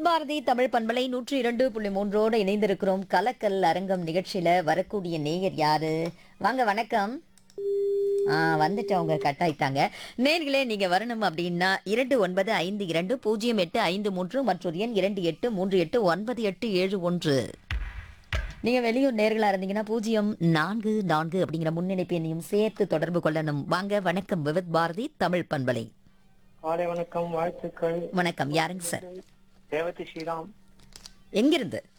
பாரதி தமிழ் பண்பலை நூற்றி இரண்டு புள்ளி மூன்றோடு இணைந்திருக்கிறோம் கலக்கல் அரங்கம் நிகழ்ச்சியில வரக்கூடிய நேயர் யாரு வாங்க வணக்கம் ஆ வந்துட்டவங்க கட் ஆயிட்டாங்க நேர்களே நீங்க வரணும் அப்படின்னா இரண்டு ஒன்பது ஐந்து இரண்டு பூஜ்ஜியம் எட்டு ஐந்து மூன்று மற்றொரு எண் இரண்டு எட்டு மூன்று எட்டு ஒன்பது எட்டு ஏழு ஒன்று நீங்க வெளியூர் நேர்களா இருந்தீங்கன்னா பூஜ்ஜியம் நான்கு நான்கு அப்படிங்கிற முன்னிணைப்பு எண்ணையும் சேர்த்து தொடர்பு கொள்ளணும் வாங்க வணக்கம் விவித் பாரதி தமிழ் பண்பலை காலை வணக்கம் வாழ்த்துக்கள் வணக்கம் யாருங்க சார் ரேவதி ஸ்ரீராம் எங்கிருந்து